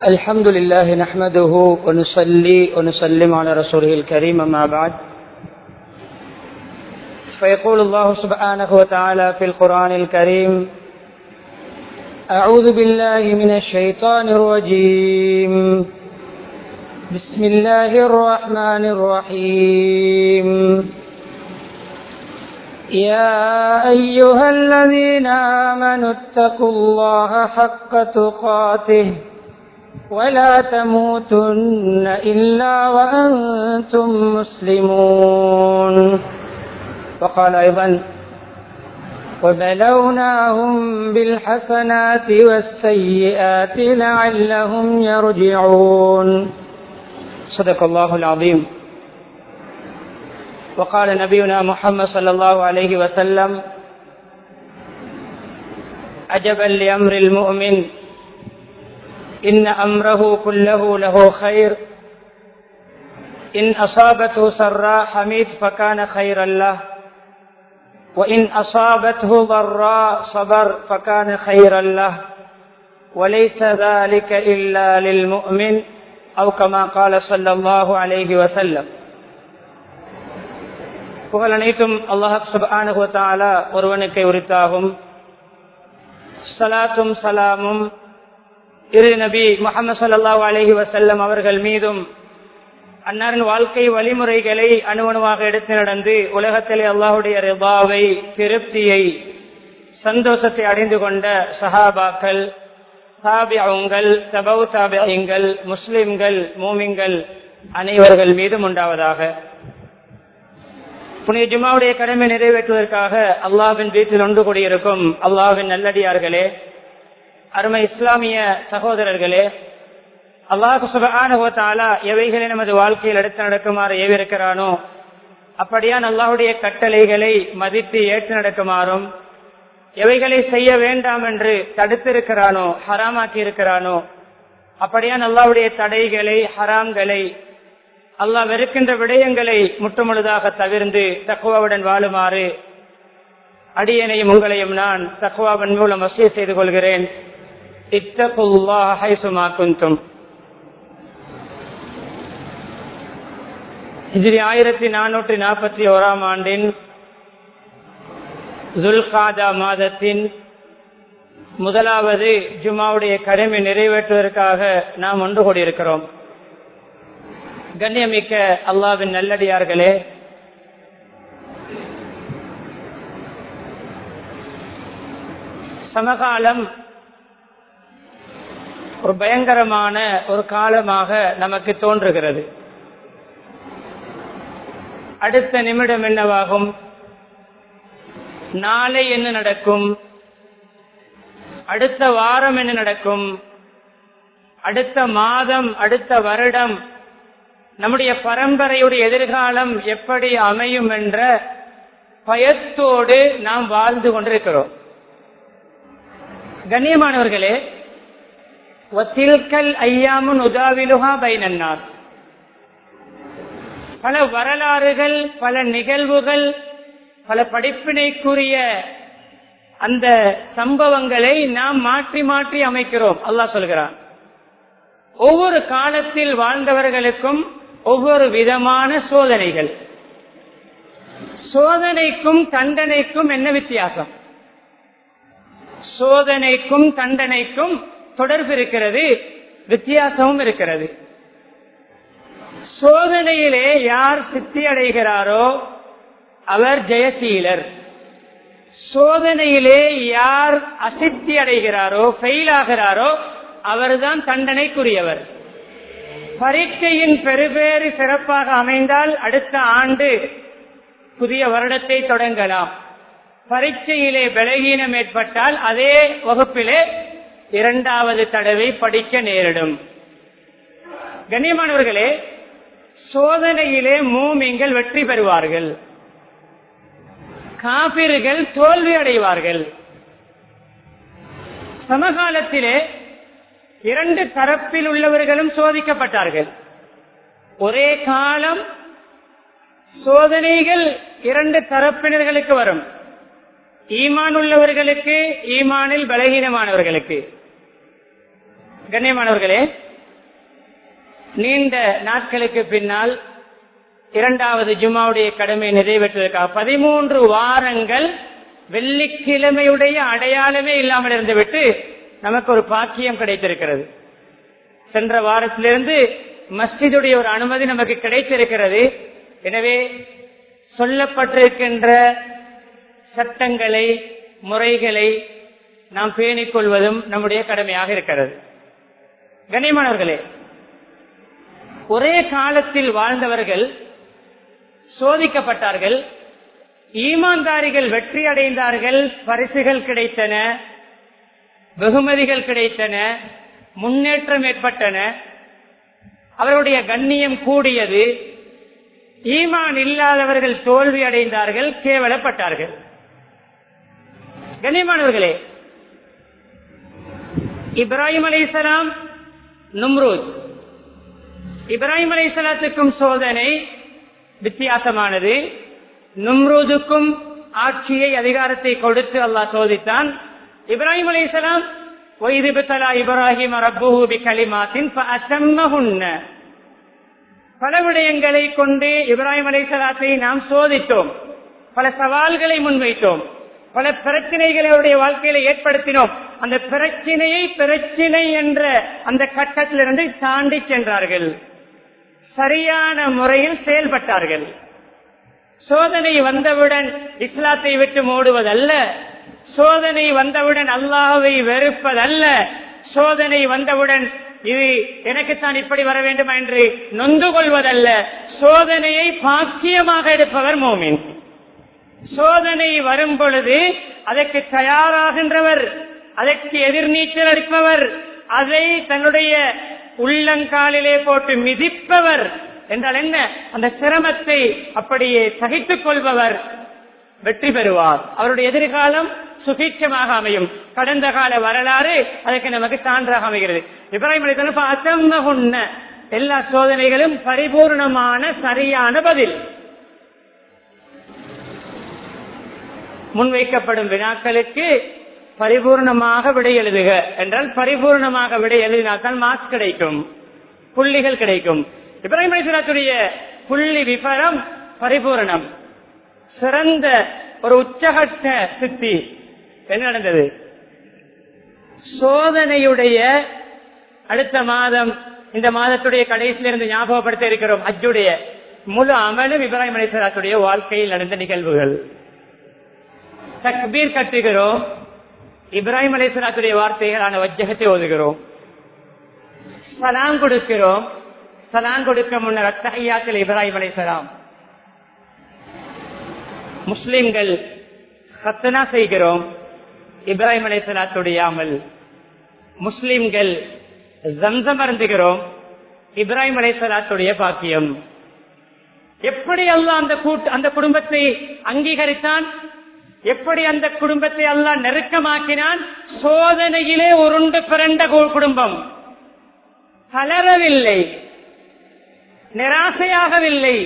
الحمد لله نحمده ونصلي ونسلم على رسوله الكريم أما بعد فيقول الله سبحانه وتعالى في القرآن الكريم أعوذ بالله من الشيطان الرجيم بسم الله الرحمن الرحيم يا أيها الذين آمنوا اتقوا الله حق تقاته ولا تموتن إلا وأنتم مسلمون وقال أيضا وبلوناهم بالحسنات والسيئات لعلهم يرجعون صدق الله العظيم وقال نبينا محمد صلى الله عليه وسلم عجبا لأمر المؤمن إن أمره كله له خير إن أصابته سراء حميد فكان خيرا له وإن أصابته ضراء صبر فكان خيرا له وليس ذلك إلا للمؤمن أو كما قال صلى الله عليه وسلم புகழ் அனைத்தும் அல்லாஹ் சுபானுவத்தாலா ஒருவனுக்கு உரித்தாகும் சலாத்தும் சலாமும் இரு நபி முகமது சல்லாஹூ அலஹி வசல்லம் அவர்கள் மீதும் அன்னாரின் வாழ்க்கை வழிமுறைகளை அணுவணுவாக எடுத்து நடந்து உலகத்திலே அல்லாஹுடைய ரிபாவை திருப்தியை சந்தோஷத்தை அடைந்து கொண்ட சஹாபாக்கள் தாபியங்கள் தபவு தாபியங்கள் முஸ்லிம்கள் மூமிங்கள் அனைவர்கள் மீதும் உண்டாவதாக புனித ஜுமாவுடைய கடமை நிறைவேற்றுவதற்காக அல்லாவின் வீட்டில் ஒன்று கூடியிருக்கும் அல்லாவின் நல்லடியார்களே அருமை இஸ்லாமிய சகோதரர்களே அல்லாஹு சுபானுவத்தாலா எவைகளை நமது வாழ்க்கையில் எடுத்து நடக்குமாறு ஏவிருக்கிறானோ அப்படியான் அல்லாஹுடைய கட்டளைகளை மதித்து ஏற்று நடக்குமாறும் எவைகளை செய்ய வேண்டாம் என்று தடுத்திருக்கிறானோ ஹராமாக்கி இருக்கிறானோ அப்படியான் அல்லாவுடைய தடைகளை ஹராம்களை அல்லாஹ் வெறுக்கின்ற விடயங்களை முற்றுமுழுதாக தவிர்ந்து தக்குவாவுடன் வாழுமாறு அடியனையும் உங்களையும் நான் தக்குவாவின் மூலம் வசிய செய்து கொள்கிறேன் இத்தகுல்லாஹும் இதில் ஆயிரத்தி நானூற்றி நாற்பத்தி ஓராம் ஆண்டின் துல்காதா மாதத்தின் முதலாவது ஜுமாவுடைய கடமை நிறைவேற்றுவதற்காக நாம் ஒன்று கூடியிருக்கிறோம் கண்ணியமிக்க அல்லாவின் நல்லடியார்களே சமகாலம் ஒரு பயங்கரமான ஒரு காலமாக நமக்கு தோன்றுகிறது அடுத்த நிமிடம் என்னவாகும் நாளை என்ன நடக்கும் அடுத்த வாரம் என்ன நடக்கும் அடுத்த மாதம் அடுத்த வருடம் நம்முடைய பரம்பரையுடைய எதிர்காலம் எப்படி அமையும் என்ற பயத்தோடு நாம் வாழ்ந்து கொண்டிருக்கிறோம் கண்ணியமானவர்களே ஒத்தில்கல் ஐயாமுன் உதாவிலுகா பைனன்னார் பல வரலாறுகள் பல நிகழ்வுகள் பல படிப்பினைக்குரிய அந்த சம்பவங்களை நாம் மாற்றி மாற்றி அமைக்கிறோம் அல்லாஹ் சொல்கிறான் ஒவ்வொரு காலத்தில் வாழ்ந்தவர்களுக்கும் ஒவ்வொரு விதமான சோதனைகள் சோதனைக்கும் தண்டனைக்கும் என்ன வித்தியாசம் சோதனைக்கும் தண்டனைக்கும் தொடர்பு இருக்கிறது வித்தியாசமும் இருக்கிறது சோதனையிலே யார் சித்தி அடைகிறாரோ அவர் ஜெயசீலர் சோதனையிலே யார் அசித்தி அடைகிறாரோ ஃபெயில் ஆகிறாரோ அவர்தான் தண்டனைக்குரியவர் பரீட்சையின் பெருபேறு சிறப்பாக அமைந்தால் அடுத்த ஆண்டு புதிய வருடத்தை தொடங்கலாம் பரீட்சையிலே பலகீனம் ஏற்பட்டால் அதே வகுப்பிலே இரண்டாவது தடவை படிக்க நேரிடும் கண்ணியமானவர்களே சோதனையிலே மூமிங்கள் வெற்றி பெறுவார்கள் காபிர்கள் தோல்வி அடைவார்கள் சமகாலத்திலே இரண்டு தரப்பில் உள்ளவர்களும் சோதிக்கப்பட்டார்கள் ஒரே காலம் சோதனைகள் இரண்டு தரப்பினர்களுக்கு வரும் ஈமான் உள்ளவர்களுக்கு ஈமானில் பலகீனமானவர்களுக்கு கண்ணியமானவர்களே நீண்ட நாட்களுக்கு பின்னால் இரண்டாவது ஜுமாவுடைய கடமை நிறைவேற்றுவதற்காக பதிமூன்று வாரங்கள் வெள்ளிக்கிழமையுடைய அடையாளமே இல்லாமல் இருந்துவிட்டு நமக்கு ஒரு பாக்கியம் கிடைத்திருக்கிறது சென்ற வாரத்திலிருந்து மஸ்ஜிதுடைய ஒரு அனுமதி நமக்கு கிடைத்திருக்கிறது எனவே சொல்லப்பட்டிருக்கின்ற சட்டங்களை முறைகளை நாம் பேணிக் கொள்வதும் நம்முடைய கடமையாக இருக்கிறது கண்ணியமானவர்களே ஒரே காலத்தில் வாழ்ந்தவர்கள் சோதிக்கப்பட்டார்கள் ஈமான்தாரிகள் வெற்றி அடைந்தார்கள் பரிசுகள் கிடைத்தன வெகுமதிகள் கிடைத்தன முன்னேற்றம் ஏற்பட்டன அவருடைய கண்ணியம் கூடியது ஈமான் இல்லாதவர்கள் தோல்வி அடைந்தார்கள் கேவலப்பட்டார்கள் கண்ணியமானவர்களே இப்ராஹிம் அலைசலாம் நும்ரூத் இப்ராஹிம் அலைசலாத்துக்கும் சோதனை வித்தியாசமானது நும்ரூதுக்கும் ஆட்சியை அதிகாரத்தை கொடுத்து அல்லாஹ் சோதித்தான் இப்ராஹிம் அலைசலாம் ஒய்திபுத்தலா இப்ராஹிம் ரப்புஹூபி கலிமாத்தின் பல விடயங்களை கொண்டு இப்ராஹிம் அலைசலாத்தை நாம் சோதித்தோம் பல சவால்களை முன்வைத்தோம் பல பிரச்சனைகளுடைய வாழ்க்கையில ஏற்படுத்தினோம் அந்த பிரச்சனையை பிரச்சனை என்ற அந்த கட்டத்திலிருந்து தாண்டி சென்றார்கள் சரியான முறையில் செயல்பட்டார்கள் சோதனை வந்தவுடன் இஸ்லாத்தை விட்டு மூடுவதல்ல சோதனை வந்தவுடன் அல்லாஹை வெறுப்பதல்ல சோதனை வந்தவுடன் இது எனக்குத்தான் இப்படி வர வேண்டும் என்று நொந்து கொள்வதல்ல சோதனையை பாக்கியமாக எடுப்பவர் மோமின் சோதனை வரும் பொழுது அதற்கு தயாராகின்றவர் அதற்கு எதிர்நீச்சல் அடிப்பவர் அதை தன்னுடைய உள்ளங்காலிலே போட்டு மிதிப்பவர் என்றால் என்ன அந்த சிரமத்தை அப்படியே சகித்துக் கொள்பவர் வெற்றி பெறுவார் அவருடைய எதிர்காலம் சுபீட்சமாக அமையும் கடந்த கால வரலாறு அதற்கு நமக்கு சான்றாக அமைகிறது இப்ராஹிம் அசம்மகுன்ன எல்லா சோதனைகளும் பரிபூர்ணமான சரியான பதில் முன்வைக்கப்படும் வினாக்களுக்கு பரிபூர்ணமாக விடை எழுதுக என்றால் பரிபூர்ணமாக விடை எழுதினால்தான் மார்க்ஸ் கிடைக்கும் புள்ளிகள் கிடைக்கும் இப்ராஹிம் அலிஸ்லாத்துடைய புள்ளி விபரம் பரிபூரணம் சிறந்த ஒரு உச்சகட்ட சித்தி என்ன நடந்தது சோதனையுடைய அடுத்த மாதம் இந்த மாதத்துடைய கடைசியிலிருந்து ஞாபகப்படுத்த இருக்கிறோம் அஜுடைய முழு அமலும் இப்ராஹிம் அலிஸ்லாத்துடைய வாழ்க்கையில் நடந்த நிகழ்வுகள் தக்பீர் கட்டுகிறோம் இப்ராஹிம் அலிஸ்லாத்துடைய வார்த்தைகளான வஜ்ஜகத்தை ஓதுகிறோம் சலாம் கொடுக்கிறோம் சலாம் கொடுக்க முன்னர் அத்தகையாக்கள் இப்ராஹிம் அலிஸ்லாம் முஸ்லிம்கள் சத்தனா செய்கிறோம் இப்ராஹிம் அலிஸ்லாத்துடைய அமல் முஸ்லிம்கள் ஜம்சம் அருந்துகிறோம் இப்ராஹிம் அலிஸ்லாத்துடைய பாக்கியம் எப்படி அல்ல அந்த கூட்டு அந்த குடும்பத்தை அங்கீகரித்தான் எப்படி அந்த குடும்பத்தை அல்லாஹ் நெருக்கமாக்கினான் சோதனையிலே உருண்டு பிறந்த குடும்பம் தளரவில்லை நிராசையாகவில்லை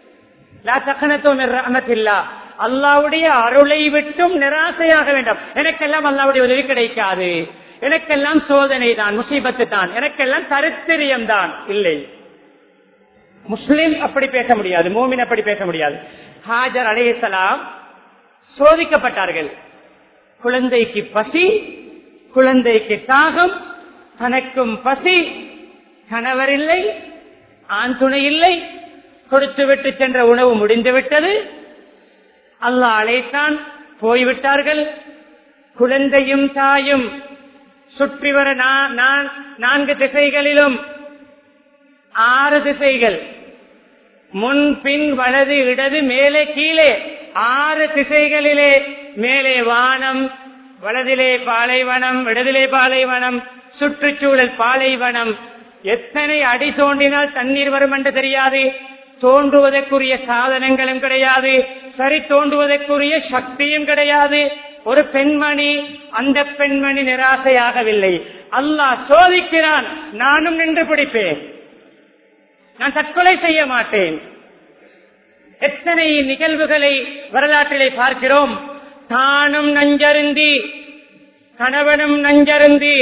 அல்லாவுடைய அருளை விட்டும் நிராசையாக வேண்டாம் எனக்கெல்லாம் அல்லாவுடைய உதவி கிடைக்காது எனக்கெல்லாம் சோதனை தான் முசீபத்து தான் எனக்கெல்லாம் தரித்திரியம் தான் இல்லை முஸ்லிம் அப்படி பேச முடியாது மூமின் அப்படி பேச முடியாது ஹாஜர் அலையலாம் சோதிக்கப்பட்டார்கள் குழந்தைக்கு பசி குழந்தைக்கு தாகம் தனக்கும் பசி கணவர் இல்லை ஆண் துணை இல்லை கொடுத்து விட்டு சென்ற உணவு முடிந்து விட்டது அல்லாஹ் அழைத்தான் போய்விட்டார்கள் குழந்தையும் தாயும் சுற்றி வர நான்கு திசைகளிலும் ஆறு திசைகள் முன் பின் வலது இடது மேலே கீழே ஆறு திசைகளிலே மேலே வானம் வலதிலே பாலைவனம் இடதிலே பாலைவனம் சுற்றுச்சூழல் பாலைவனம் எத்தனை அடி தோண்டினால் தண்ணீர் வரும் என்று தெரியாது தோன்றுவதற்குரிய சாதனங்களும் கிடையாது சரி தோன்றுவதற்குரிய சக்தியும் கிடையாது ஒரு பெண்மணி அந்த பெண்மணி நிராசையாகவில்லை அல்லாஹ் சோதிக்கிறான் நானும் நின்று பிடிப்பேன் நான் தற்கொலை செய்ய மாட்டேன் எத்தனை நிகழ்வுகளை வரலாற்றிலே பார்க்கிறோம் தானும் நஞ்சருந்தி கணவனும் நஞ்சருந்தி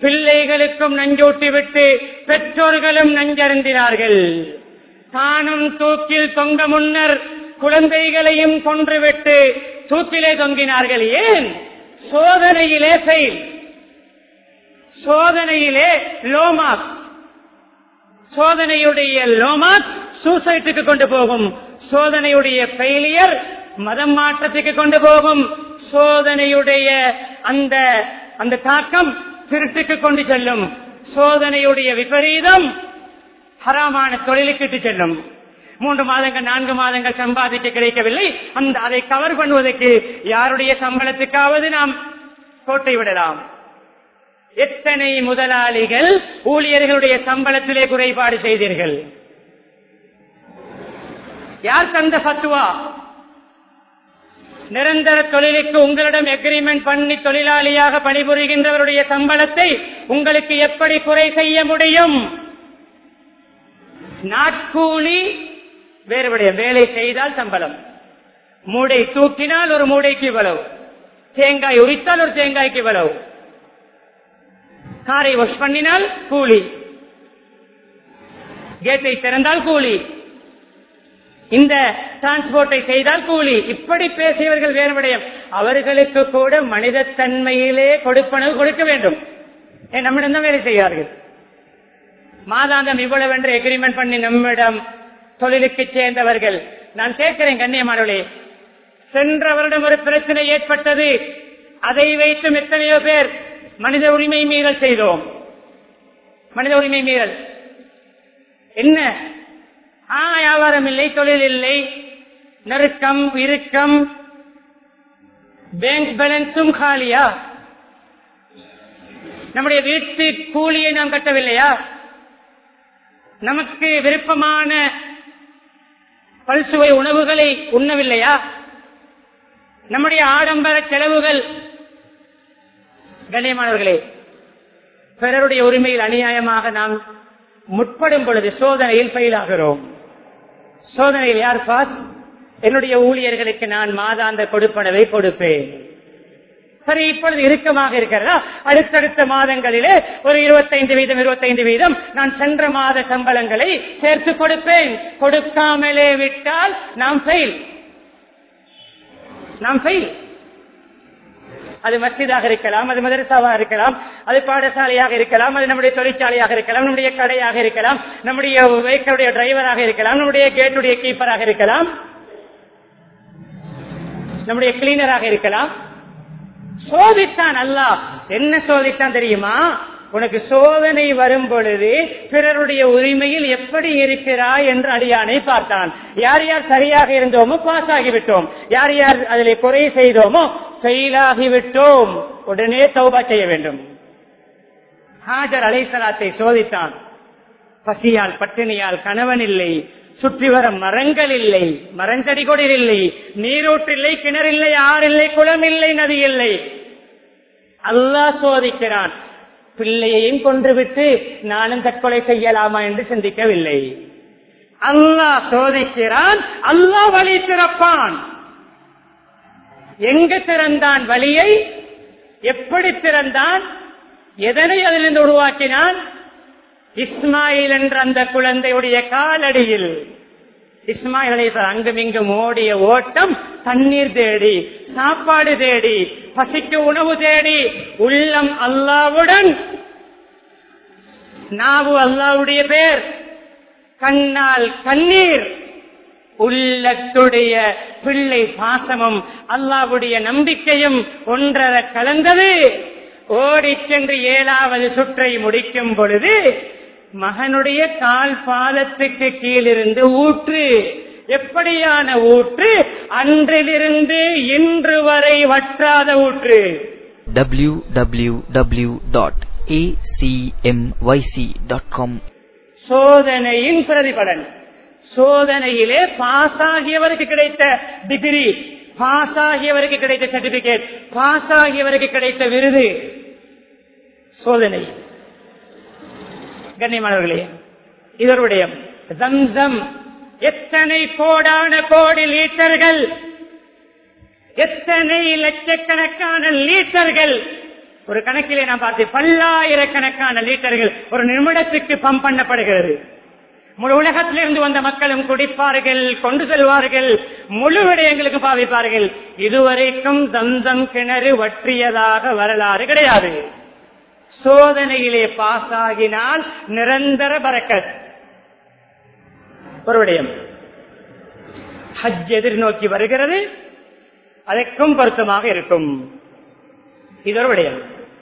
பிள்ளைகளுக்கும் நஞ்சூட்டி விட்டு பெற்றோர்களும் நஞ்சருந்தினார்கள் தானும் தூக்கில் தொங்க முன்னர் குழந்தைகளையும் கொன்றுவிட்டு தூக்கிலே தொங்கினார்கள் ஏன் சோதனையிலே ஃபெயில் சோதனையிலே லோமாக் சோதனையுடைய லோமாக் சூசைட்டுக்கு கொண்டு போகும் சோதனையுடைய ஃபெயிலியர் மதம் மாற்றத்துக்கு கொண்டு போகும் சோதனையுடைய அந்த அந்த தாக்கம் திருட்டுக்கு கொண்டு செல்லும் சோதனையுடைய விபரீதம் ஹராமான தொழிலுக்கு இட்டு செல்லும் மூன்று மாதங்கள் நான்கு மாதங்கள் சம்பாதிக்க கிடைக்கவில்லை அந்த அதை கவர் பண்ணுவதற்கு யாருடைய சம்பளத்துக்காவது நாம் கோட்டை விடலாம் எத்தனை முதலாளிகள் ஊழியர்களுடைய சம்பளத்திலே குறைபாடு செய்தீர்கள் யார் தந்த பத்துவா நிரந்தர தொழிலுக்கு உங்களிடம் எக்ரிமெண்ட் பண்ணி தொழிலாளியாக பணிபுரிகின்றவருடைய சம்பளத்தை உங்களுக்கு எப்படி குறை செய்ய முடியும் நாட்கூலி வேறுபடைய வேலை செய்தால் சம்பளம் மூடை தூக்கினால் ஒரு மூடைக்கு இவ்வளவு தேங்காய் உரித்தால் ஒரு தேங்காய்க்கு இவ்வளவு காரை வாஷ் பண்ணினால் கூலி கேட்டை திறந்தால் கூலி இந்த டிரான்ஸ்போர்ட்டை செய்தால் கூலி இப்படி பேசியவர்கள் வேறு விடயம் அவர்களுக்கு கூட மனிதத்தன்மையிலே கொடுப்பனவு கொடுக்க வேண்டும் ஏன் நம்மிடம் தான் வேலை செய்வார்கள் மாதாந்தம் இவ்வளவு என்று எக்ரிமெண்ட் பண்ணி நம்மிடம் தொழிலுக்கு சேர்ந்தவர்கள் நான் கேட்கிறேன் கண்ணியமானவர்களே சென்ற வருடம் ஒரு பிரச்சனை ஏற்பட்டது அதை வைத்தும் எத்தனையோ பேர் மனித உரிமை மீறல் செய்தோம் மனித உரிமை மீறல் என்ன ஆ வியாபாரம் இல்லை தொழில் இல்லை நெருக்கம் இறுக்கம் பேங்க் பேலன்ஸும் காலியா நம்முடைய வீட்டு கூலியை நாம் கட்டவில்லையா நமக்கு விருப்பமான பல்சுவை உணவுகளை உண்ணவில்லையா நம்முடைய ஆடம்பர செலவுகள் கண்ணியமானவர்களே பிறருடைய உரிமையில் அநியாயமாக நாம் முற்படும் பொழுது சோதனையில் பயிலாகிறோம் சோதனையில் யார் பாஸ் என்னுடைய ஊழியர்களுக்கு நான் மாதாந்த கொடுப்பனவை கொடுப்பேன் சரி இப்பொழுது இறுக்கமாக இருக்கிறதா அடுத்தடுத்த மாதங்களிலே ஒரு இருபத்தைந்து வீதம் இருபத்தைந்து வீதம் நான் சென்ற மாத சம்பளங்களை சேர்த்து கொடுப்பேன் கொடுக்காமலே விட்டால் நாம் ஃபெயில் நாம் ஃபெயில் அது மஸ்ஜிதாக இருக்கலாம் அது மதரசாவாக இருக்கலாம் அது பாடசாலையாக இருக்கலாம் அது நம்முடைய தொழிற்சாலையாக இருக்கலாம் நம்முடைய கடையாக இருக்கலாம் நம்முடைய வெஹிக்கிளுடைய டிரைவராக இருக்கலாம் நம்முடைய கேட்டுடைய கீப்பராக இருக்கலாம் நம்முடைய கிளீனராக இருக்கலாம் சோதித்தான் அல்லாஹ் என்ன சோதித்தான் தெரியுமா உனக்கு சோதனை வரும் பொழுது பிறருடைய உரிமையில் எப்படி இருக்கிறாய் என்று அடியானை பார்த்தான் யார் யார் சரியாக இருந்தோமோ பாஸ் ஆகிவிட்டோம் யார் யார் அதில் குறை செய்தோமோ செயலாகிவிட்டோம் உடனே தௌபா செய்ய வேண்டும் ஹாஜர் அலைசலாத்தை சோதித்தான் பசியால் பட்டினியால் கணவன் இல்லை சுற்றி வர மரங்கள் இல்லை மரஞ்செடி கொடில் இல்லை நீரூற்றில்லை கிணறில்லை ஆறில்லை குளம் இல்லை நதி இல்லை அல்லாஹ் சோதிக்கிறான் பிள்ளையையும் கொன்றுவிட்டு நானும் தற்கொலை செய்யலாமா என்று சிந்திக்கவில்லை அல்லாஹ் சோதிக்கிறான் அல்லாஹ் வழி திறப்பான் எங்க திறந்தான் வழியை எப்படி திறந்தான் எதனை அதிலிருந்து உருவாக்கினான் இஸ்மாயில் என்ற அந்த குழந்தையுடைய காலடியில் இஸ்மாயில் அலைஹிஸ்ஸலாம் அங்கும் இங்கும் ஓடிய ஓட்டம் தண்ணீர் தேடி சாப்பாடு தேடி பசிக்கு உணவு தேடி உள்ளம் அல்லாவுடன் நாவு அல்லாவுடைய பேர் கண்ணால் கண்ணீர் உள்ளத்துடைய பிள்ளை பாசமும் அல்லாவுடைய நம்பிக்கையும் ஒன்றர கலந்தது ஓடிச் சென்று ஏழாவது சுற்றை முடிக்கும் பொழுது மகனுடைய கால் பாதத்துக்கு கீழிருந்து ஊற்று எப்படியான ஊற்று அன்றிலிருந்து இன்று வரை வற்றாத ஊற்று www.acmyc.com சோதனையின் பிரதிபலன் சோதனையிலே பாஸ் ஆகியவருக்கு கிடைத்த டிகிரி பாஸ் ஆகியவருக்கு கிடைத்த சர்டிபிகேட் பாஸ் ஆகியவருக்கு கிடைத்த விருது சோதனை கண்ணியமானவர்களே இதனுடைய ஜம்சம் எத்தனை கோடான கோடி லீட்டர்கள் எத்தனை லட்சக்கணக்கான லீட்டர்கள் ஒரு கணக்கிலே நான் பார்த்தேன் பல்லாயிரக்கணக்கான லிட்டர்கள் ஒரு நிமிடத்துக்கு பம்ப் பண்ணப்படுகிறது முழு உலகத்திலிருந்து வந்த மக்களும் குடிப்பார்கள் கொண்டு செல்வார்கள் முழு விடயங்களுக்கு பாவிப்பார்கள் இதுவரைக்கும் தந்தம் கிணறு வற்றியதாக வரலாறு கிடையாது சோதனையிலே பாஸ் ஆகினால் நிரந்தர பறக்கத் ஒரு விடயம் ஹஜ் எதிர்நோக்கி வருகிறது அதற்கும் பொருத்தமாக இருக்கும் இது ஒரு விடயம்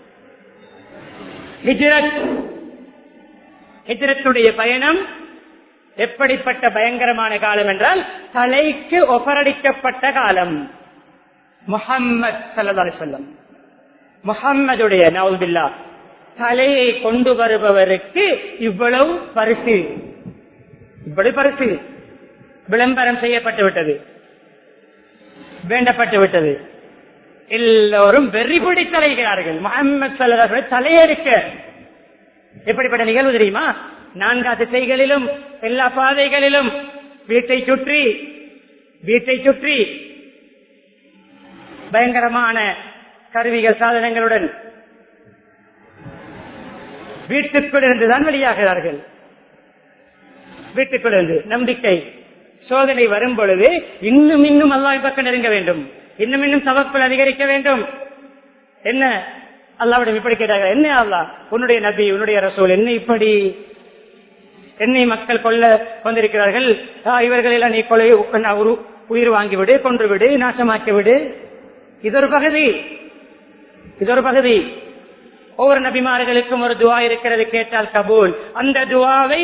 ஹிஜ்ரத் ஹிஜ்ரத்துடைய பயணம் எப்படிப்பட்ட பயங்கரமான காலம் என்றால் தலைக்கு ஒப்பரடிக்கப்பட்ட காலம் முகம்மது சல்லி சொல்லம் முகம்மதுடைய நவுபில்லா தலையை கொண்டு வருபவருக்கு இவ்வளவு பரிசு இவ்வளவு பரிசு விளம்பரம் செய்யப்பட்டு விட்டது வேண்டப்பட்டு விட்டது எல்லோரும் வெறி பிடித்தலைகிறார்கள் முகமது சல்லா தலையெடுக்க எப்படிப்பட்ட நிகழ்வு தெரியுமா நான்கு திசைகளிலும் எல்லா பாதைகளிலும் வீட்டை சுற்றி வீட்டை சுற்றி பயங்கரமான கருவிகள் சாதனங்களுடன் வீட்டுக்குள் இருந்துதான் வெளியாகிறார்கள் வீட்டுக்குள் இருந்து நம்பிக்கை சோதனை வரும் பொழுது இன்னும் இன்னும் அல்லாஹ் பக்கம் நெருங்க வேண்டும் இன்னும் இன்னும் தவக்குள் அதிகரிக்க வேண்டும் என்ன அல்லாவிடம் இப்படி கேட்டார்கள் என்ன அல்லா உன்னுடைய நபி உன்னுடைய ரசூல் என்ன இப்படி என்னை மக்கள் கொல்ல வந்திருக்கிறார்கள் ஆ, இவர்கள் எல்லாம் நீ கொலை உ- ஒரு உயிர் வாங்கிவிடு கொன்று விடு நாசமாக்கி விடு இது ஒரு பகுதி இது ஒரு பகுதி ஒவ்வொரு நபிமார்களுக்கும் ஒரு துவா இருக்கிறது கேட்டால் கபூல் அந்த துவாவை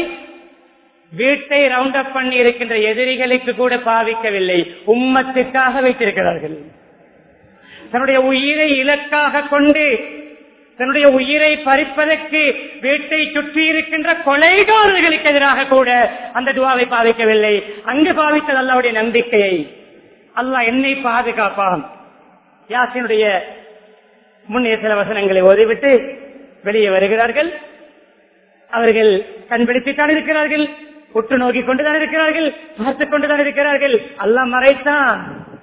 வீட்டை ரவுண்ட் அப் பண்ணி இருக்கின்ற எதிரிகளுக்கு கூட பாவிக்கவில்லை உம்மத்துக்காக வைத்திருக்கிறார்கள் தன்னுடைய உயிரை இலக்காக கொண்டு தன்னுடைய உயிரை பறிப்பதற்கு வீட்டை சுற்றி இருக்கின்ற கொலைகாரர்களுக்கு எதிராக கூட அந்த துவாவை பாவிக்கவில்லை அங்கு பாவித்தது அல்லாவுடைய நம்பிக்கையை அல்லாஹ் என்னை பாதுகாப்பான் யாசினுடைய முன்னே சில வசனங்களை ஓதிவிட்டு வெளியே வருகிறார்கள் அவர்கள் கண்பிடித்துத்தான் இருக்கிறார்கள் உற்று நோக்கி கொண்டுதான் இருக்கிறார்கள் பார்த்துக் கொண்டுதான் இருக்கிறார்கள் அல்லாஹ் மறைத்தான்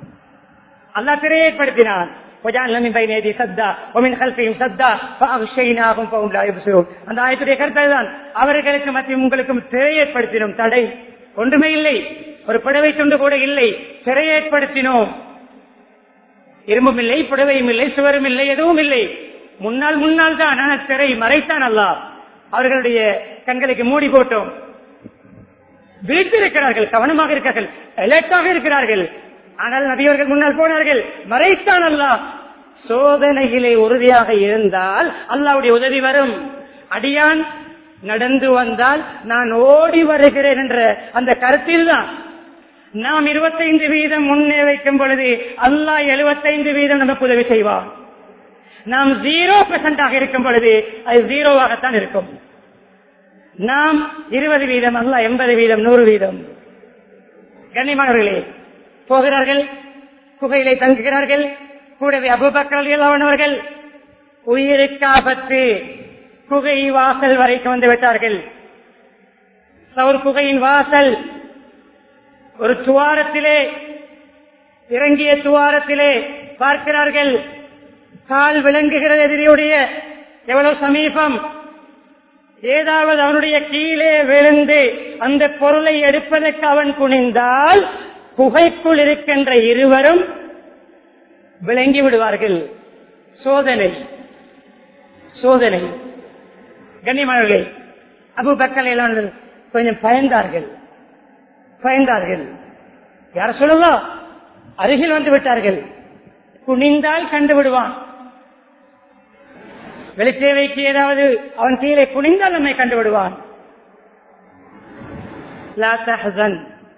அல்லாஹ் திரையேற்படுத்தினான் وجعلنا من بين يدي سدا ومن خلفهم سدا فاغشيناهم فهم لا يبصرون அந்த ஆயத்துடைய கருத்து தான் அவர்களுக்கு மத்தியும் உங்களுக்கும் திரையேற்படுத்தினோம் தடை ஒன்றுமே இல்லை ஒரு புடவை துண்டு கூட இல்லை திரையேற்படுத்தினோம் இரும்பும் இல்லை புடவையும் இல்லை சுவரும் இல்லை எதுவும் இல்லை முன்னால் முன்னால் தான் ஆனால் திரை மறைத்தான் அல்லாஹ் அவர்களுடைய கண்களுக்கு மூடி போட்டோம் விழித்திருக்கிறார்கள் கவனமாக இருக்கிறார்கள் அலர்ட்டாக இருக்கிறார்கள் ஆனால் நபியவர்கள் முன்னால் போனார்கள் மறைத்தான் அல்லாஹ் சோதனையிலே உறுதியாக இருந்தால் அல்லாவுடைய உதவி வரும் அடியான் நடந்து வந்தால் நான் ஓடி வருகிறேன் என்ற அந்த கருத்தில் தான் நாம் இருபத்தைந்து வீதம் முன்னே வைக்கும் பொழுது அல்லாஹ் எழுபத்தைந்து வீதம் நமக்கு உதவி செய்வான் நாம் ஜீரோ பெர்சென்டாக இருக்கும் பொழுது அது ஜீரோவாகத்தான் இருக்கும் நாம் இருபது வீதம் அல்ல எண்பது வீதம் நூறு வீதம் கண்ணியமானவர்களே போகிறார்கள் குகையிலே தங்குகிறார்கள் கூடவே அபுபக்கர்கள் அவனவர்கள் உயிருக்கு ஆபத்து குகை வாசல் வரைக்கும் வந்து விட்டார்கள் சவுர் குகையின் வாசல் ஒரு துவாரத்திலே இறங்கிய துவாரத்திலே பார்க்கிறார்கள் கால் விளங்குகிறது எதிரியுடைய எவ்வளவு சமீபம் ஏதாவது அவனுடைய கீழே விழுந்து அந்த பொருளை எடுப்பதற்கு அவன் குனிந்தால் குகைக்குள் இருக்கின்ற இருவரும் விளங்கி விடுவார்கள் சோதனை சோதனை கண்ணியமானவர்களே அபு பக்கல் கொஞ்சம் பயந்தார்கள் பயந்தார்கள் யார சொல்லுவா அருகில் வந்து விட்டார்கள் குனிந்தால் கண்டு விடுவான் வெளிச்சேவைக்கு ஏதாவது அவன் கீழே குனிந்தால் நம்மை கண்டு விடுவான் லா தஹ்சன்.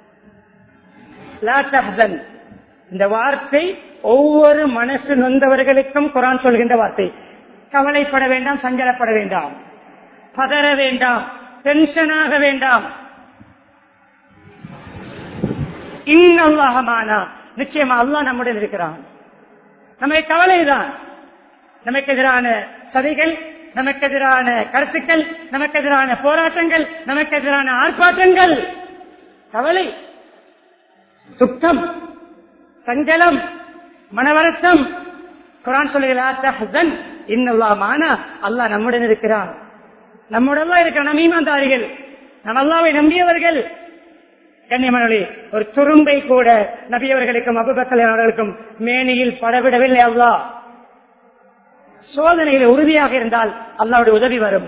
லா தஹ்சன். இந்த வார்த்தை ஒவ்வொரு மனசு நொந்தவர்களுக்கும் குரான் சொல்கின்ற வார்த்தை கவலைப்பட வேண்டாம் சஞ்சலப்பட வேண்டாம் பதற வேண்டாம் டென்ஷனாக வேண்டாம் இன்னல்லாஹமானா நிச்சயமா அல்லாஹ் நம்முடன் இருக்கிறான் நமக்கு கவலைதான் நமக்கு எதிரான சதிகள் நமக்கு எதிரான கருத்துக்கள் நமக்கு எதிரான போராட்டங்கள் நமக்கு எதிரான ஆர்ப்பாட்டங்கள் கவலை துக்கம் சஞ்சலம் மனவருத்தம் குரான் சொல்லுகிறார் இன்னுல்லாமானா அல்லாஹ் நம்முடன் இருக்கிறான் நம்முடன் இருக்கிற நமீமாந்தாரிகள் நம் அல்லாவை நம்பியவர்கள் கண்ணியமனொலி ஒரு துரும்பை கூட நபியவர்களுக்கும் அபுபக்கல் அவர்களுக்கும் மேனியில் படவிடவில்லை அல்லாஹ் சோதனையில் உறுதியாக இருந்தால் அல்லாவுடைய உதவி வரும்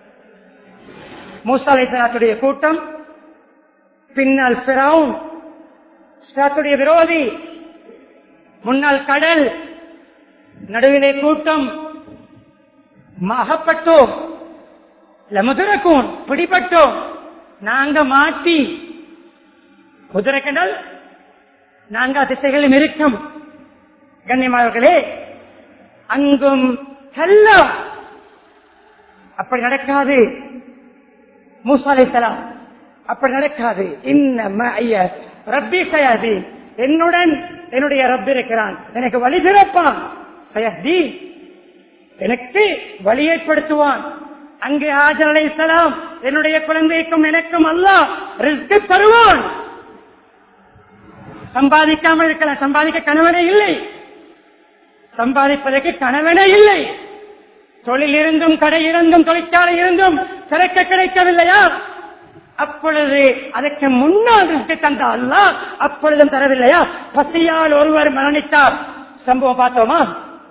மூசாலை சலாத்துடைய கூட்டம் பின்னால் பிறவும் சலாத்துடைய விரோதி முன்னால் கடல் நடுவிலே கூட்டம் அகப்பட்டோம் முதிரக்கும் பிடிபட்டோம் நாங்க மாட்டி குதிரை கண்டால் நான்கா திசைகளும் இருக்கும் கண்ணியமானவர்களே அங்கும் செல்லம் அப்படி நடக்காது மூசாலை சலாம் அப்படி நடக்காது இன்ன ரப்பி சயாதி என்னுடன் என்னுடைய ரப் இருக்கிறான் எனக்கு வழி திறப்பான் சயதி எனக்கு வழி ஏற்படுத்துவான் அங்கே ஆஜர் அலைசலாம் என்னுடைய குழந்தைக்கும் எனக்கும் அல்ல ரிஸ்க் தருவான் சம்பாதிக்காமல் இருக்கலாம் சம்பாதிக்க கணவனே இல்லை சம்பாதிப்பதற்கு கணவனே இல்லை தொழில் இருந்தும் கடை இருந்தும் தொழிற்சாலை இருந்தும் சிறக்க கிடைக்கவில்லையா அப்பொழுது அதற்கு முன்னால் ரிஸ்க் தந்த அல்ல அப்பொழுதும் தரவில்லையா பசியால் ஒருவர் மரணித்தார் சம்பவம் பார்த்தோமா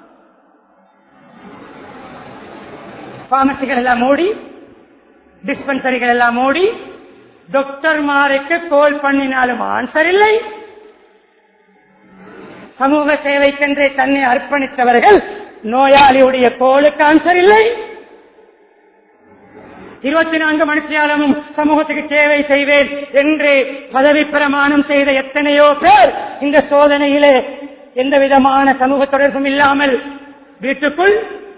பார்மசிகள் எல்லாம் மூடி டிஸ்பென்சரிகள் எல்லாம் மூடி டாக்டர்மாருக்கு கோல் பண்ணினாலும் ஆன்சர் இல்லை சமூக சேவைக்கென்று தன்னை அர்ப்பணித்தவர்கள் நோயாளியுடைய கோலுக்கு ஆன்சர் இல்லை இருபத்தி நான்கு மணித்தியாலமும் சமூகத்துக்கு சேவை செய்வேன் என்று பதவி பிரமாணம் செய்த எத்தனையோ பேர் இந்த சோதனையிலே எந்த விதமான சமூக தொடர்பும் இல்லாமல் வீட்டுக்குள்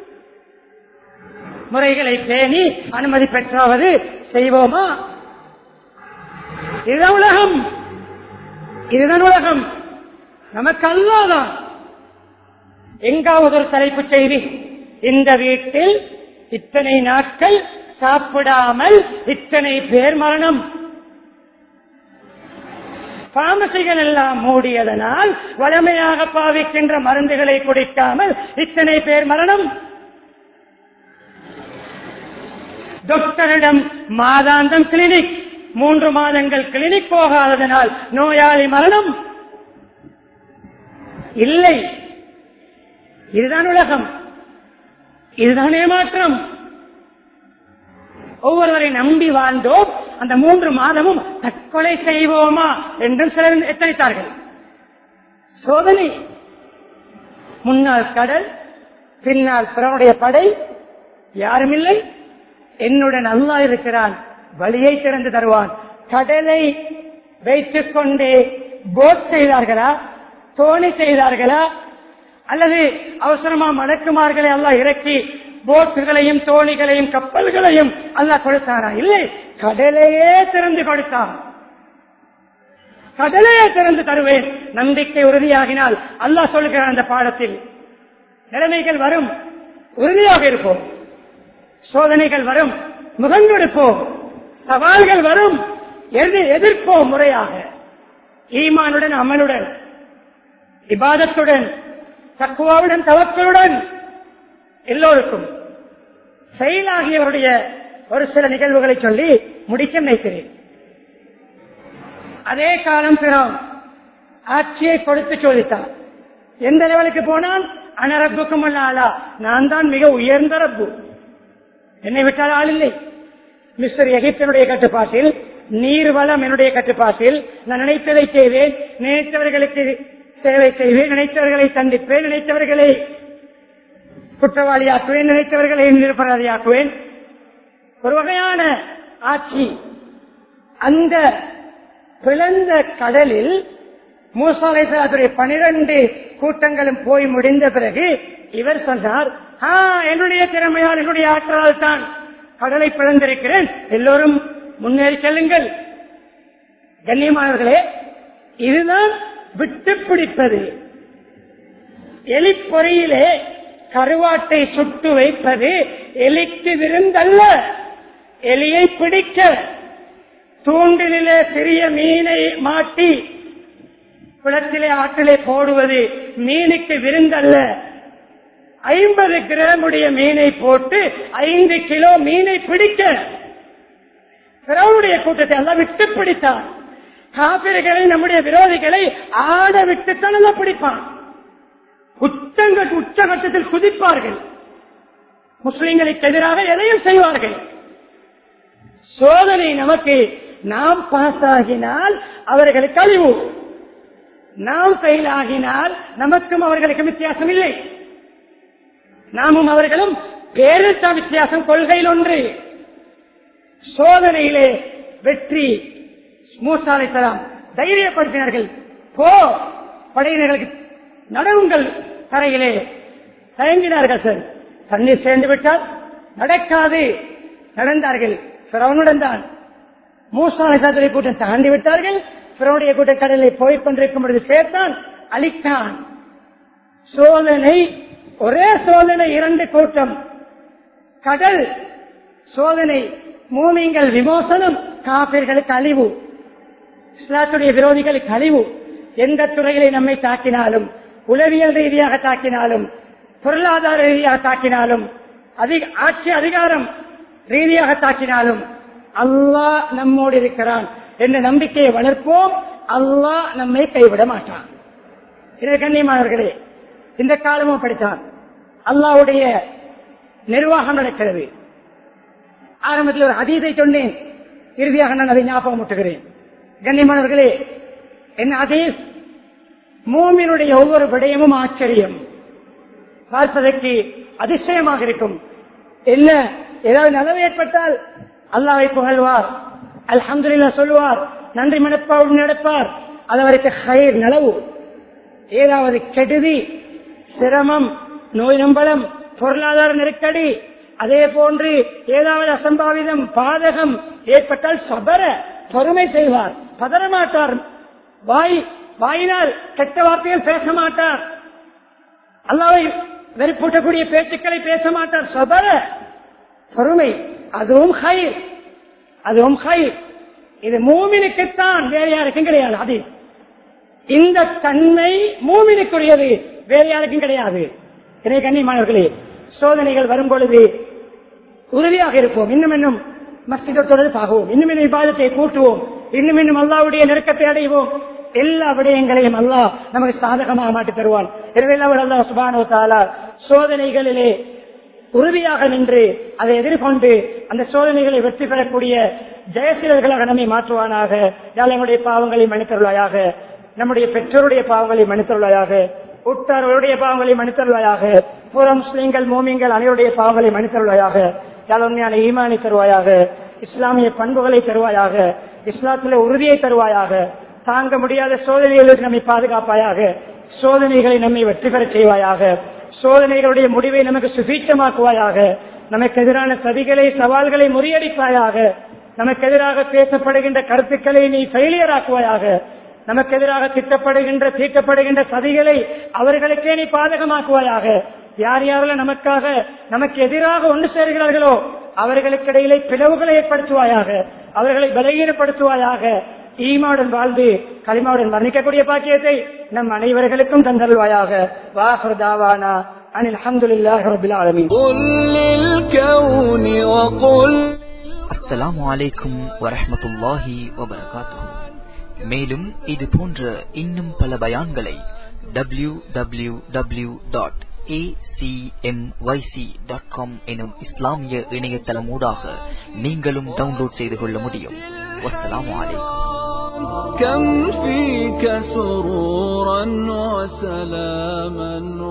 முறைகளை பேணி அனுமதி பெற்றாவது செய்வோமா இதுதான் உலகம் இதுதான் உலகம் நமக்கு அல்லாதான் எங்காவது ஒரு தலைப்பு செய்தி இந்த வீட்டில் இத்தனை நாட்கள் சாப்பிடாமல் இத்தனை பேர் மரணம் பாமசிகள் எல்லாம் மூடியதனால் வளமையாக பாவிக்கின்ற மருந்துகளை குடிக்காமல் இத்தனை பேர் மரணம் டாக்டரிடம் மாதாந்தம் கிளினிக் மூன்று மாதங்கள் கிளினிக் போகாததனால் நோயாளி மரணம் இல்லை இதுதான் உலகம் இதுதான் ஏமாற்றம் ஒவ்வொருவரை நம்பி வாழ்ந்தோம் அந்த மூன்று மாதமும் தற்கொலை செய்வோமா என்றும் சிலர் எத்தனைத்தார்கள் சோதனை முன்னால் கடல் பின்னால் பிறனுடைய படை யாரும் இல்லை என்னுடன் அல்லா இருக்கிறான் வழியை திறந்து தருவான் கடலை வைத்துக் கொண்டே போட் செய்தார்களா தோணி செய்தார்களா அல்லது அவசரமா மடக்குமார்களை எல்லாம் இறக்கி போட்டுகளையும் தோணிகளையும் கப்பல்களையும் அல்லாஹ் கொடுத்தாரா இல்லை கடலையே திறந்து கொடுத்தான் கடலையே திறந்து தருவேன் நம்பிக்கை உறுதியாகினால் அல்லாஹ் சொல்லுகிறான் அந்த பாடத்தில் நிலைமைகள் வரும் உறுதியாக இருப்போம் சோதனைகள் வரும் முகங்கொடுப்போம் சவால்கள் வரும் எது எதிர்ப்போம் முறையாக ஈமானுடன் அமலுடன் இபாதத்துடன் தக்குவாவுடன் தவக்களுடன் எல்லோருக்கும் செயலாகியவருடைய ஒரு சில நிகழ்வுகளை சொல்லி முடிக்க நினைக்கிறேன் அதே காலம் பிறோம் ஆட்சியை கொடுத்து சோதித்தான் எந்த லெவலுக்கு போனால் அனரப்புக்கும் ஆளா நான் தான் மிக உயர்ந்த ரப்பு என்னை விட்டால் ஆள் இல்லை மிஸ்டர் எகிப்தனுடைய கட்டுப்பாட்டில் நீர் வளம் என்னுடைய கட்டுப்பாட்டில் நான் நினைத்ததை செய்வேன் நினைத்தவர்களுக்கு சேவை செய்வேன் நினைத்தவர்களை சந்திப்பேன் நினைத்தவர்களை குற்றவாளியாக்குவேன் நினைத்தவர்களை நிரபராதியாக்குவேன் ஒரு வகையான ஆட்சி அந்த பிளந்த கடலில் மூசாலேசனுடைய பனிரெண்டு கூட்டங்களும் போய் முடிந்த பிறகு இவர் சொன்னார் "ஆ, என்னுடைய திறமையால் என்னுடைய ஆற்றலால் தான் கடலை பிளந்திருக்கிறேன் எல்லோரும் முன்னேறி செல்லுங்கள் கண்ணியமானவர்களே இதுதான் விட்டு பிடிப்பது எலிப்பொறியிலே கருவாட்டை சுட்டு வைப்பது எலிக்கு விருந்தல்ல எலியை பிடிக்க தூண்டிலே சிறிய மீனை மாட்டி குளத்திலே ஆற்றிலே போடுவது மீனுக்கு விருந்தல்ல ஐம்பது கிராம் உடைய மீனை போட்டு ஐந்து கிலோ மீனை பிடிக்க பிறவுடைய கூட்டத்தை எல்லாம் விட்டு பிடித்தான் காப்பிரிகளை நம்முடைய விரோதிகளை ஆட விட்டுத்தான் எல்லாம் பிடிப்பான் உச்சங்க உச்சகட்டத்தில் குதிப்பார்கள் முஸ்லிம்களுக்கு எதிராக எதையும் செய்வார்கள் சோதனை நமக்கு நாம் பாஸ் ஆகினால் அவர்களுக்கு அழிவு நாம் ஃபெயில் ஆகினால் நமக்கும் அவர்களுக்கும் வித்தியாசம் இல்லை நாமும் அவர்களும் பேரில் தான் வித்தியாசம் கொள்கையில் ஒன்று சோதனையிலே வெற்றி மூசாலை தரம் தைரியப்படுத்தினார்கள் போ படையினர்களுக்கு நடவுங்கள் தரையிலே தயங்கினார்கள் சார் தண்ணீர் சேர்ந்து விட்டால் நடக்காது நடந்தார்கள் பிறவனுடன் தான் மூசாலை சாத்திரை கூட்டம் தாண்டி விட்டார்கள் பிறவுடைய கூட்டம் கடலில் போய் கொண்டிருக்கும் பொழுது சேர்த்தான் அழித்தான் சோதனை ஒரே சோதனை இரண்டு கூட்டம் கடல் சோதனை மூமிங்கள் விமோசனம் காப்பிர்களுக்கு அழிவு இஸ்லாத்துடைய விரோதிகளுக்கு அழிவு எந்த துறையிலே நம்மை தாக்கினாலும் உளவியல் ரீதியாக தாக்கினாலும் பொருளாதார ரீதியாக தாக்கினாலும் அதிக ஆட்சி அதிகாரம் ரீதியாக தாக்கினாலும் அல்லாஹ் நம்மோடு இருக்கிறான் என்ற நம்பிக்கையை வளர்ப்போம் அல்லாஹ் நம்மை கைவிட மாட்டான் இதை கண்ணியமானவர்களே இந்த காலமும் படித்தான் அல்லாவுடைய நிர்வாகம் நடக்கிறது ஆரம்பத்தில் ஒரு அதீதை சொன்னேன் இறுதியாக நான் அதை ஞாபகம் முட்டுகிறேன் கண்ணியமானவர்களே என்ன அதீஸ் மூமினுடைய ஒவ்வொரு விடயமும் ஆச்சரியம் பார்ப்பதற்கு அதிசயமாக இருக்கும் என்ன ஏதாவது நலவு ஏற்பட்டால் அல்லாவை புகழ்வார் அல்ஹம்துலில்லாஹ் சொல்லுவார் நன்றி மனப்பாவும் நடப்பார் அது அவருக்கு ஹயர் நலவு ஏதாவது கெடுதி சிரமம் நோய் நம்பலம் பொருளாதார நெருக்கடி அதே போன்று ஏதாவது அசம்பாவிதம் பாதகம் ஏற்பட்டால் சபர பொறுமை செய்வார் பதறமாட்டார் வாய் வாயினால் கெட்ட வார்த்தைகள் பேச மாட்டார் அல்லாவை வெறுப்பூட்டக்கூடிய பேச்சுக்களை பேச மாட்டார் சபர பொறுமை அதுவும் ஹைர் அதுவும் ஹைர் இது மூமினுக்குத்தான் வேறு யாருக்கும் கிடையாது அது இந்த தன்மை மூமினுக்குரியது வேறு யாருக்கும் கிடையாது இதை கண்ணியமானவர்களே சோதனைகள் வரும் பொழுது உறுதியாக இருப்போம் இன்னும் இன்னும் மஸ்திதத்தோடு பாகுவோம் இன்னும் இன்னும் விவாதத்தை கூட்டுவோம் இன்னும் இன்னும் அல்லாவுடைய நெருக்கத்தை அடைவோம் எல்லா விடயங்களையும் அல்லாஹ் நமக்கு சாதகமாக மாட்டி தருவான் எனவே அல்லாஹ் சுபானோ தாலா சோதனைகளிலே உறுதியாக நின்று அதை எதிர்கொண்டு அந்த சோதனைகளை வெற்றி பெறக்கூடிய ஜெயசீலர்களாக நம்மை மாற்றுவானாக யாழ் எங்களுடைய பாவங்களை மன்னித்தருளாயாக நம்முடைய பெற்றோருடைய பாவங்களை மன்னித்தருளாயாக உற்றார்களுடைய பாவங்களை மன்னித்தருளாயாக புற முஸ்லீம்கள் மோமியங்கள் அனைவருடைய பாவங்களை மன்னித்தருளாயாக யாழ் உண்மையான ஈமானை தருவாயாக இஸ்லாமிய பண்புகளை தருவாயாக இஸ்லாத்தில உறுதியை தருவாயாக தாங்க முடியாத சோதனைகளுக்கு நம்மை பாதுகாப்பாயாக சோதனைகளை நம்மை வெற்றி பெறச் செய்வாயாக சோதனைகளுடைய முடிவை நமக்கு சுபீட்சமாக்குவாயாக நமக்கு எதிரான சதிகளை சவால்களை முறியடிப்பாயாக நமக்கு எதிராக பேசப்படுகின்ற கருத்துக்களை நீ ஃபெயிலியர் ஆக்குவாயாக நமக்கு எதிராக திட்டப்படுகின்ற தீட்டப்படுகின்ற சதிகளை அவர்களுக்கே நீ பாதகமாக்குவாயாக யார் யாரெல்லாம் நமக்காக நமக்கு எதிராக ஒன்று சேர்கிறார்களோ அவர்களுக்கு இடையிலே பிளவுகளை ஏற்படுத்துவாயாக அவர்களை பலகீனப்படுத்துவாயாக ஈமாவுடன் வாழ்ந்து களிமாவுடன் வர்ணிக்கக்கூடிய பாக்கியத்தை நம் அனைவர்களுக்கும் தந்தருவாயாக வாஹர் தாவானா அனில் அஹமதுல்லாஹ் ரபில் ஆலமீன் قل للكون وقل அஸ்ஸலாமு அலைக்கும் வரஹ்மத்துல்லாஹி வபரகாத்துஹு மேலும் இது போன்ற இன்னும் பல பயான்களை W W W dot dot com எனும் இஸ்லாமிய இணையதளம் ஊடாக நீங்களும் டவுன்லோட் செய்து கொள்ள முடியும் வஸ்ஸலாமு அலைக்கும் كم فيك سرورا وسلاما